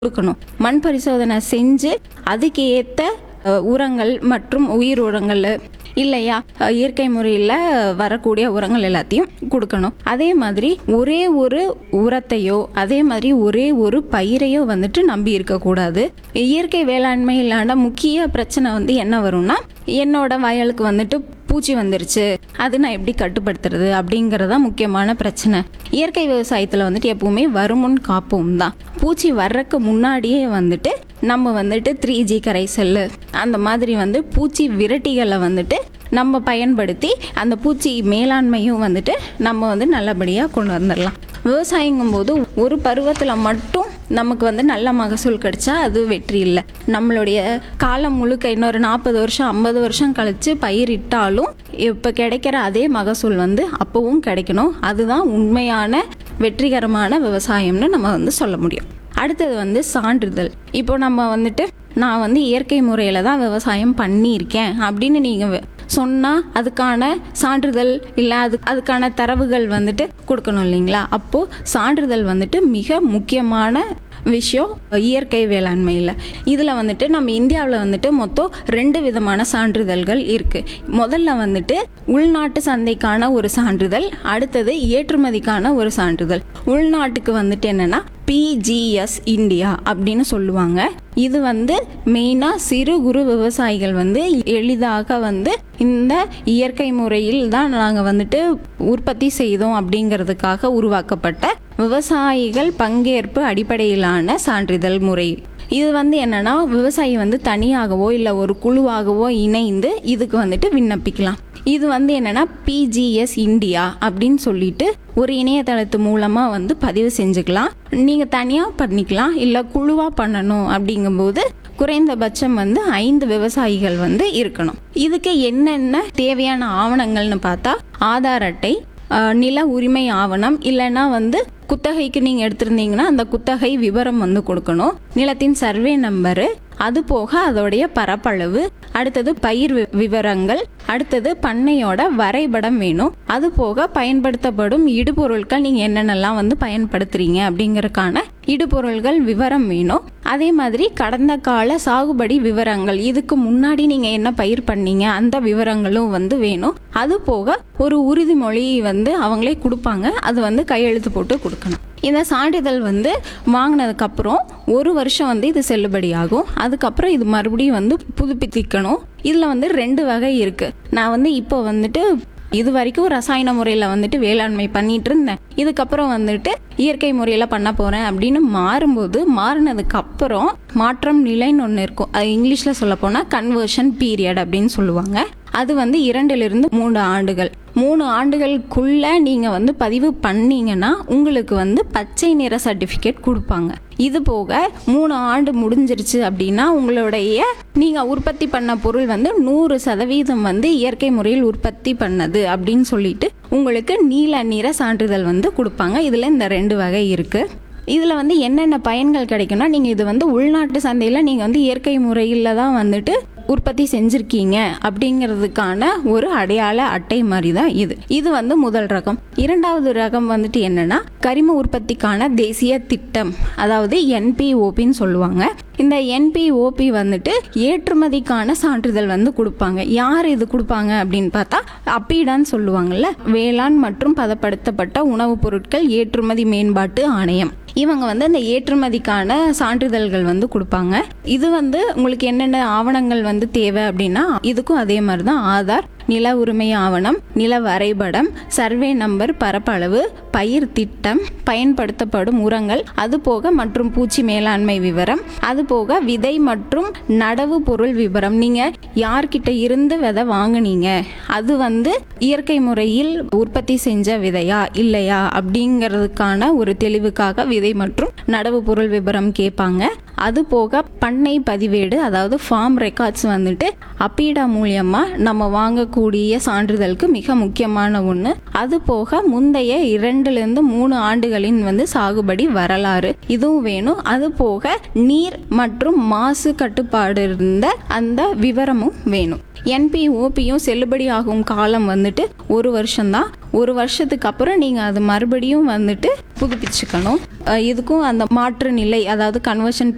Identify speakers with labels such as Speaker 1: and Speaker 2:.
Speaker 1: கொடுக்கணும் மண் பரிசோதனை செஞ்சு அதுக்கு ஏற்ற அஹ், உரங்கள் மற்றும் உயிர் உரங்கள் இல்லையா அஹ், இயற்கை முறையில் வரக்கூடிய உரங்கள் எல்லாத்தையும் கொடுக்கணும் அதே மாதிரி ஒரே ஒரு உரத்தையோ அதே மாதிரி ஒரே ஒரு பயிரையோ வந்துட்டு நம்பி இருக்கக்கூடாது இயற்கை வேளாண்மை இல்லாத முக்கிய பிரச்சனை வந்து என்ன வரும்னா என்னோட வயலுக்கு வந்துட்டு பூச்சி வந்துருச்சு அது நான் எப்படி கட்டுப்படுத்துறது அப்படிங்கறதா முக்கியமான பிரச்சனை இயற்கை விவசாயத்தில் வந்துட்டு எப்பவுமே வருமுன் காப்போம் தான் பூச்சி வர்றதுக்கு முன்னாடியே வந்துட்டு நம்ம வந்துட்டு த்ரீ ஜி கரைசல் அந்த மாதிரி வந்து பூச்சி விரட்டிகளை வந்துட்டு நம்ம பயன்படுத்தி அந்த பூச்சி மேலாண்மையும் வந்துட்டு நம்ம வந்து நல்லபடியாக கொண்டு வந்துடலாம் விவசாயங்கும் போது ஒரு பருவத்தில் மட்டும் நமக்கு வந்து நல்ல மகசூல் கிடைச்சா அது வெற்றி இல்லை நம்மளுடைய காலம் முழுக்க இன்னொரு நாற்பது வருஷம் ஐம்பது வருஷம் கழிச்சு பயிரிட்டாலும் இப்போ கிடைக்கிற அதே மகசூல் வந்து அப்பவும் கிடைக்கணும் அதுதான் உண்மையான வெற்றிகரமான விவசாயம்னு நம்ம வந்து சொல்ல முடியும் அடுத்தது வந்து சான்றிதழ் இப்போ நம்ம வந்துட்டு நான் வந்து இயற்கை முறையில் தான் விவசாயம் பண்ணியிருக்கேன் அப்படின்னு நீங்கள் சொன்னால் அதுக்கான சான்றிதழ் இல்லை அது அதுக்கான தரவுகள் வந்துட்டு கொடுக்கணும் இல்லைங்களா அப்போது சான்றிதழ் வந்துட்டு மிக முக்கியமான விஷயம் இயற்கை வேளாண்மையில் இதில் வந்துட்டு நம்ம இந்தியாவில் வந்துட்டு மொத்தம் ரெண்டு விதமான சான்றிதழ்கள் இருக்குது முதல்ல வந்துட்டு உள்நாட்டு சந்தைக்கான ஒரு சான்றிதழ் அடுத்தது ஏற்றுமதிக்கான ஒரு சான்றிதழ் உள்நாட்டுக்கு வந்துட்டு என்னென்னா பிஜிஎஸ் இந்தியா அப்படின்னு சொல்லுவாங்க இது வந்து மெயினாக சிறு குறு விவசாயிகள் வந்து எளிதாக வந்து இந்த இயற்கை முறையில் தான் நாங்கள் வந்துட்டு உற்பத்தி செய்தோம் அப்படிங்கிறதுக்காக உருவாக்கப்பட்ட விவசாயிகள் பங்கேற்பு அடிப்படையிலான சான்றிதழ் முறை இது வந்து என்னன்னா விவசாயி வந்து தனியாகவோ இல்லை ஒரு குழுவாகவோ இணைந்து இதுக்கு வந்துட்டு விண்ணப்பிக்கலாம் இது வந்து என்னன்னா பிஜிஎஸ் இந்தியா அப்படின்னு சொல்லிட்டு ஒரு இணையதளத்து மூலமா வந்து பதிவு செஞ்சுக்கலாம் நீங்க தனியா பண்ணிக்கலாம் இல்லை குழுவா பண்ணணும் அப்படிங்கும்போது குறைந்தபட்சம் வந்து ஐந்து விவசாயிகள் வந்து இருக்கணும் இதுக்கு என்னென்ன தேவையான ஆவணங்கள்னு பார்த்தா ஆதார் அட்டை ஆஹ் நில உரிமை ஆவணம் இல்லைன்னா வந்து குத்தகைக்கு நீங்கள் எடுத்திருந்தீங்கன்னா அந்த குத்தகை விவரம் வந்து கொடுக்கணும் நிலத்தின் சர்வே நம்பரு அது போக அதோடைய பரப்பளவு அடுத்தது பயிர் வி- விவரங்கள் அடுத்தது பண்ணையோட வரைபடம் வேணும் அது போக பயன்படுத்தப்படும் இடுபொருட்கள் நீங்கள் என்னென்னலாம் வந்து பயன்படுத்துறீங்க அப்படிங்கறதுக்கான இடுபொருள்கள் விவரம் வேணும் அதே மாதிரி கடந்த கால சாகுபடி விவரங்கள் இதுக்கு முன்னாடி நீங்கள் என்ன பயிர் பண்ணீங்க அந்த விவரங்களும் வந்து வேணும் அது போக ஒரு உறுதிமொழி வந்து அவங்களே கொடுப்பாங்க அது வந்து கையெழுத்து போட்டு கொடுக்கணும் இந்த சான்றிதழ் வந்து வாங்கினதுக்கு அப்புறம் ஒரு வருஷம் வந்து இது செல்லுபடியாகும் அதுக்கப்புறம் இது மறுபடியும் வந்து புதுப்பித்திக்கணும் இதில் வந்து ரெண்டு வகை இருக்குது நான் வந்து இப்போ வந்துட்டு இது வரைக்கும் ரசாயன முறையில் வந்துட்டு வேளாண்மை பண்ணிட்டு இருந்தேன் இதுக்கப்புறம் வந்துட்டு இயற்கை முறையில் பண்ண போகிறேன் அப்படின்னு மாறும்போது மாறினதுக்கு அப்புறம் மாற்றம் நிலைன்னு ஒன்று இருக்கும் அது இங்கிலீஷில் சொல்ல போனால் கன்வர்ஷன் பீரியட் அப்படின்னு சொல்லுவாங்க அது வந்து இரண்டிலிருந்து மூணு ஆண்டுகள் மூணு ஆண்டுகளுக்குள்ள நீங்கள் வந்து பதிவு பண்ணீங்கன்னா உங்களுக்கு வந்து பச்சை நிற சர்டிஃபிகேட் கொடுப்பாங்க இது போக மூணு ஆண்டு முடிஞ்சிருச்சு அப்படின்னா உங்களுடைய நீங்கள் உற்பத்தி பண்ண பொருள் வந்து நூறு சதவீதம் வந்து இயற்கை முறையில் உற்பத்தி பண்ணது அப்படின்னு சொல்லிட்டு உங்களுக்கு நீல நிற சான்றிதழ் வந்து கொடுப்பாங்க இதில் இந்த ரெண்டு வகை இருக்குது இதில் வந்து என்னென்ன பயன்கள் கிடைக்கும்னா நீங்கள் இது வந்து உள்நாட்டு சந்தையில் நீங்கள் வந்து இயற்கை முறையில் தான் வந்துட்டு உற்பத்தி செஞ்சுருக்கீங்க அப்படிங்கிறதுக்கான ஒரு அடையாள அட்டை மாதிரி தான் இது இது வந்து முதல் ரகம் இரண்டாவது ரகம் வந்துட்டு என்னன்னா கரிம உற்பத்திக்கான தேசிய திட்டம் அதாவது என்பிஓபின்னு சொல்லுவாங்க இந்த என்பிஓபி வந்துட்டு ஏற்றுமதிக்கான சான்றிதழ் வந்து கொடுப்பாங்க யார் இது கொடுப்பாங்க அப்படின்னு பார்த்தா அப்பீடான்னு சொல்லுவாங்கல்ல வேளாண் மற்றும் பதப்படுத்தப்பட்ட உணவுப் பொருட்கள் ஏற்றுமதி மேம்பாட்டு ஆணையம் இவங்க வந்து அந்த ஏற்றுமதிக்கான சான்றிதழ்கள் வந்து கொடுப்பாங்க இது வந்து உங்களுக்கு என்னென்ன ஆவணங்கள் வந்து தேவை அப்படின்னா இதுக்கும் அதே மாதிரி தான் ஆதார் நில உரிமை ஆவணம் நில வரைபடம் சர்வே நம்பர் பரப்பளவு பயிர் திட்டம் பயன்படுத்தப்படும் உரங்கள் அது போக மற்றும் பூச்சி மேலாண்மை விவரம் அது போக விதை மற்றும் நடவு பொருள் விவரம் நீங்க யார்கிட்ட இருந்து விதை வாங்குனீங்க அது வந்து இயற்கை முறையில் உற்பத்தி செஞ்ச விதையா இல்லையா அப்படிங்கிறதுக்கான ஒரு தெளிவுக்காக விதை மற்றும் நடவு பொருள் விவரம் கேட்பாங்க அது போக பண்ணை பதிவேடு அதாவது ஃபார்ம் ரெக்கார்ட்ஸ் வந்துட்டு அப்பீடா மூலியமா நம்ம வாங்கக்கூடிய சான்றிதழுக்கு மிக முக்கியமான ஒன்று அது போக முந்தைய இரண்டுலேருந்து மூணு ஆண்டுகளின் வந்து சாகுபடி வரலாறு இதுவும் வேணும் அது போக நீர் மற்றும் மாசு கட்டுப்பாடு இருந்த அந்த விவரமும் வேணும் என்பிஓபியும் செல்லுபடியாகும் காலம் வந்துட்டு ஒரு வருஷம்தான் ஒரு வருஷத்துக்கு அப்புறம் நீங்கள் அது மறுபடியும் வந்துட்டு புதுப்பிச்சுக்கணும் அஹ் இதுக்கும் அந்த மாற்று நிலை அதாவது கன்வர்ஷன்